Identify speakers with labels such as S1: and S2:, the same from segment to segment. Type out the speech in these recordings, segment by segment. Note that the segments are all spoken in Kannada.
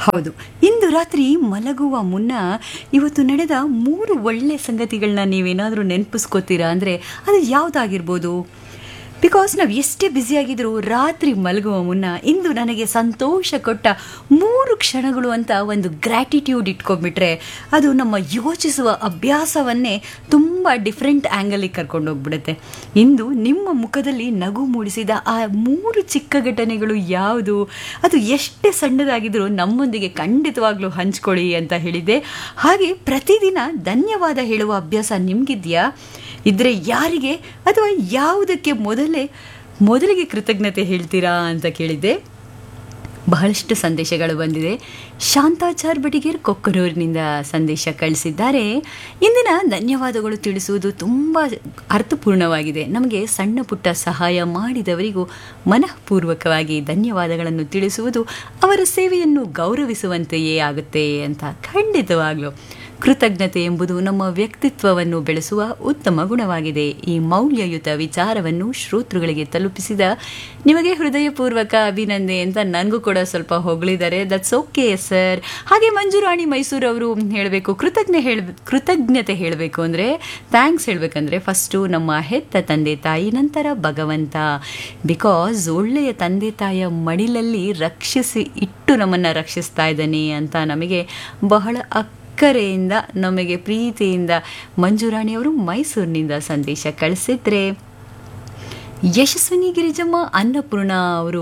S1: ಹೌದು ಇಂದು ರಾತ್ರಿ ಮಲಗುವ ಮುನ್ನ ಇವತ್ತು ನಡೆದ ಮೂರು ಒಳ್ಳೆ ಸಂಗತಿಗಳನ್ನ ನೀವೇನಾದರೂ ನೆನಪಿಸ್ಕೋತೀರಾ ಅಂದರೆ ಅದು ಯಾವುದಾಗಿರ್ಬೋದು ಬಿಕಾಸ್ ನಾವು ಎಷ್ಟೇ ಬ್ಯುಸಿಯಾಗಿದ್ದರೂ ರಾತ್ರಿ ಮಲಗುವ ಮುನ್ನ ಇಂದು ನನಗೆ ಸಂತೋಷ ಕೊಟ್ಟ ಮೂರು ಕ್ಷಣಗಳು ಅಂತ ಒಂದು ಗ್ರ್ಯಾಟಿಟ್ಯೂಡ್ ಇಟ್ಕೊಂಡ್ಬಿಟ್ರೆ ಅದು ನಮ್ಮ ಯೋಚಿಸುವ ಅಭ್ಯಾಸವನ್ನೇ ತುಂಬ ಡಿಫ್ರೆಂಟ್ ಆ್ಯಂಗಲಿಗೆ ಕರ್ಕೊಂಡು ಹೋಗ್ಬಿಡುತ್ತೆ ಇಂದು ನಿಮ್ಮ ಮುಖದಲ್ಲಿ ನಗು ಮೂಡಿಸಿದ ಆ ಮೂರು ಚಿಕ್ಕ ಘಟನೆಗಳು ಯಾವುದು ಅದು ಎಷ್ಟೇ ಸಣ್ಣದಾಗಿದ್ರೂ ನಮ್ಮೊಂದಿಗೆ ಖಂಡಿತವಾಗ್ಲೂ ಹಂಚ್ಕೊಳ್ಳಿ ಅಂತ ಹೇಳಿದ್ದೆ ಹಾಗೆ ಪ್ರತಿದಿನ ಧನ್ಯವಾದ ಹೇಳುವ ಅಭ್ಯಾಸ ನಿಮಗಿದೆಯಾ ಇದ್ರೆ ಯಾರಿಗೆ ಅಥವಾ ಯಾವುದಕ್ಕೆ ಮೊದಲೇ ಮೊದಲಿಗೆ ಕೃತಜ್ಞತೆ ಹೇಳ್ತೀರಾ ಅಂತ ಕೇಳಿದ್ದೆ ಬಹಳಷ್ಟು ಸಂದೇಶಗಳು ಬಂದಿದೆ ಶಾಂತಾಚಾರ್ ಬಡಿಗೇರ್ ಕೊಕ್ಕನೂರಿನಿಂದ ಸಂದೇಶ ಕಳಿಸಿದ್ದಾರೆ ಇಂದಿನ ಧನ್ಯವಾದಗಳು ತಿಳಿಸುವುದು ತುಂಬ ಅರ್ಥಪೂರ್ಣವಾಗಿದೆ ನಮಗೆ ಸಣ್ಣ ಪುಟ್ಟ ಸಹಾಯ ಮಾಡಿದವರಿಗೂ ಮನಃಪೂರ್ವಕವಾಗಿ ಧನ್ಯವಾದಗಳನ್ನು ತಿಳಿಸುವುದು ಅವರ ಸೇವೆಯನ್ನು ಗೌರವಿಸುವಂತೆಯೇ ಆಗುತ್ತೆ ಅಂತ ಖಂಡಿತವಾಗ್ಲೂ ಕೃತಜ್ಞತೆ ಎಂಬುದು ನಮ್ಮ ವ್ಯಕ್ತಿತ್ವವನ್ನು ಬೆಳೆಸುವ ಉತ್ತಮ ಗುಣವಾಗಿದೆ ಈ ಮೌಲ್ಯಯುತ ವಿಚಾರವನ್ನು ಶ್ರೋತೃಗಳಿಗೆ ತಲುಪಿಸಿದ ನಿಮಗೆ ಹೃದಯಪೂರ್ವಕ ಅಭಿನಂದನೆ ಅಂತ ನನಗೂ ಕೂಡ ಸ್ವಲ್ಪ ಹೊಗಳಿದ್ದಾರೆ ದಟ್ಸ್ ಓಕೆ ಸರ್ ಹಾಗೆ ಮಂಜುರಾಣಿ ಮೈಸೂರು ಅವರು ಹೇಳಬೇಕು ಕೃತಜ್ಞೆ ಹೇಳ ಕೃತಜ್ಞತೆ ಹೇಳಬೇಕು ಅಂದರೆ ಥ್ಯಾಂಕ್ಸ್ ಹೇಳಬೇಕಂದ್ರೆ ಫಸ್ಟು ನಮ್ಮ ಹೆತ್ತ ತಂದೆ ತಾಯಿ ನಂತರ ಭಗವಂತ ಬಿಕಾಸ್ ಒಳ್ಳೆಯ ತಂದೆ ತಾಯಿಯ ಮಡಿಲಲ್ಲಿ ರಕ್ಷಿಸಿ ಇಟ್ಟು ನಮ್ಮನ್ನು ರಕ್ಷಿಸ್ತಾ ಇದ್ದಾನೆ ಅಂತ ನಮಗೆ ಬಹಳ ಅಕ್ಕರೆಯಿಂದ ನಮಗೆ ಪ್ರೀತಿಯಿಂದ ಮಂಜುರಾಣಿಯವರು ಮೈಸೂರಿನಿಂದ ಸಂದೇಶ ಕಳಿಸಿದ್ರೆ ಯಶಸ್ವಿನಿ ಗಿರಿಜಮ್ಮ ಅನ್ನಪೂರ್ಣ ಅವರು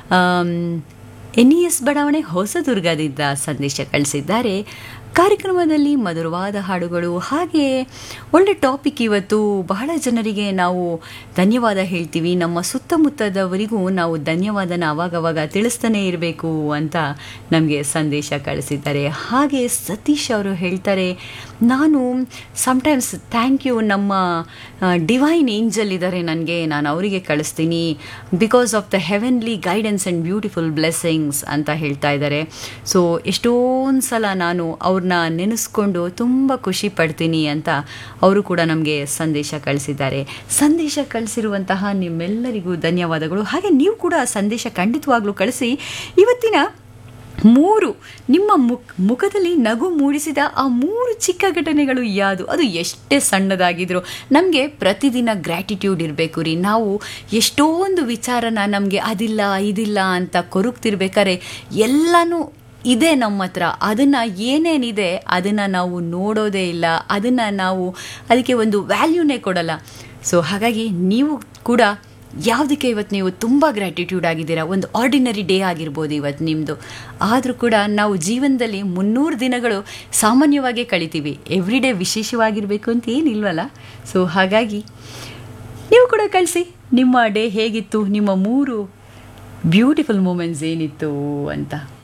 S1: ಎನ್ ಇ ಎಸ್ ಬಡಾವಣೆ ಹೊಸದುರ್ಗದಿಂದ ಸಂದೇಶ ಕಳಿಸಿದ್ದಾರೆ ಕಾರ್ಯಕ್ರಮದಲ್ಲಿ ಮಧುರವಾದ ಹಾಡುಗಳು ಹಾಗೆ ಒಳ್ಳೆ ಟಾಪಿಕ್ ಇವತ್ತು ಬಹಳ ಜನರಿಗೆ ನಾವು ಧನ್ಯವಾದ ಹೇಳ್ತೀವಿ ನಮ್ಮ ಸುತ್ತಮುತ್ತದವರಿಗೂ ನಾವು ಧನ್ಯವಾದನ ಅವಾಗವಾಗ ತಿಳಿಸ್ತಾನೆ ಇರಬೇಕು ಅಂತ ನಮಗೆ ಸಂದೇಶ ಕಳಿಸಿದ್ದಾರೆ ಹಾಗೆ ಸತೀಶ್ ಅವರು ಹೇಳ್ತಾರೆ ನಾನು ಸಮ್ಟೈಮ್ಸ್ ಥ್ಯಾಂಕ್ ಯು ನಮ್ಮ ಡಿವೈನ್ ಏಂಜಲ್ ಇದ್ದಾರೆ ನನಗೆ ನಾನು ಅವರಿಗೆ ಕಳಿಸ್ತೀನಿ because of the heavenly guidance and beautiful blessings ಅಂತ ಹೇಳ್ತಾ ಇದ್ದಾರೆ ಸೊ ಎಷ್ಟೊಂದು ಸಲ ನಾನು ಅವ್ರನ್ನ ನೆನೆಸ್ಕೊಂಡು ತುಂಬ ಖುಷಿ ಪಡ್ತೀನಿ ಅಂತ ಅವರು ಕೂಡ ನಮಗೆ ಸಂದೇಶ ಕಳಿಸಿದ್ದಾರೆ ಸಂದೇಶ ಕಳಿಸಿರುವಂತಹ ನಿಮ್ಮೆಲ್ಲರಿಗೂ ಧನ್ಯವಾದಗಳು ಹಾಗೆ ನೀವು ಕೂಡ ಸಂದೇಶ ಖಂಡಿತವಾಗ್ಲೂ ಕಳಿಸಿ ಇವತ್ತಿನ ಮೂರು ನಿಮ್ಮ ಮುಖ ಮುಖದಲ್ಲಿ ನಗು ಮೂಡಿಸಿದ ಆ ಮೂರು ಚಿಕ್ಕ ಘಟನೆಗಳು ಯಾವುದು ಅದು ಎಷ್ಟೇ ಸಣ್ಣದಾಗಿದ್ರು ನಮಗೆ ಪ್ರತಿದಿನ ಗ್ರ್ಯಾಟಿಟ್ಯೂಡ್ ಇರಬೇಕು ರೀ ನಾವು ಎಷ್ಟೊಂದು ವಿಚಾರನ ನಮಗೆ ಅದಿಲ್ಲ ಇದಿಲ್ಲ ಅಂತ ಕೊರಗ್ತಿರ್ಬೇಕಾದ್ರೆ ಎಲ್ಲನೂ ಇದೆ ನಮ್ಮ ಹತ್ರ ಅದನ್ನು ಏನೇನಿದೆ ಅದನ್ನು ನಾವು ನೋಡೋದೇ ಇಲ್ಲ ಅದನ್ನು ನಾವು ಅದಕ್ಕೆ ಒಂದು ವ್ಯಾಲ್ಯೂನೇ ಕೊಡಲ್ಲ ಸೊ ಹಾಗಾಗಿ ನೀವು ಕೂಡ ಯಾವುದಕ್ಕೆ ಇವತ್ತು ನೀವು ತುಂಬ ಗ್ರ್ಯಾಟಿಟ್ಯೂಡ್ ಆಗಿದ್ದೀರಾ ಒಂದು ಆರ್ಡಿನರಿ ಡೇ ಆಗಿರ್ಬೋದು ಇವತ್ತು ನಿಮ್ಮದು ಆದರೂ ಕೂಡ ನಾವು ಜೀವನದಲ್ಲಿ ಮುನ್ನೂರು ದಿನಗಳು ಸಾಮಾನ್ಯವಾಗೇ ಕಳಿತೀವಿ ಎವ್ರಿ ಡೇ ವಿಶೇಷವಾಗಿರಬೇಕು ಅಂತ ಏನಿಲ್ವಲ್ಲ ಸೊ ಹಾಗಾಗಿ ನೀವು ಕೂಡ ಕಳಿಸಿ ನಿಮ್ಮ ಡೇ ಹೇಗಿತ್ತು ನಿಮ್ಮ ಮೂರು ಬ್ಯೂಟಿಫುಲ್ ಮೂಮೆಂಟ್ಸ್ ಏನಿತ್ತು ಅಂತ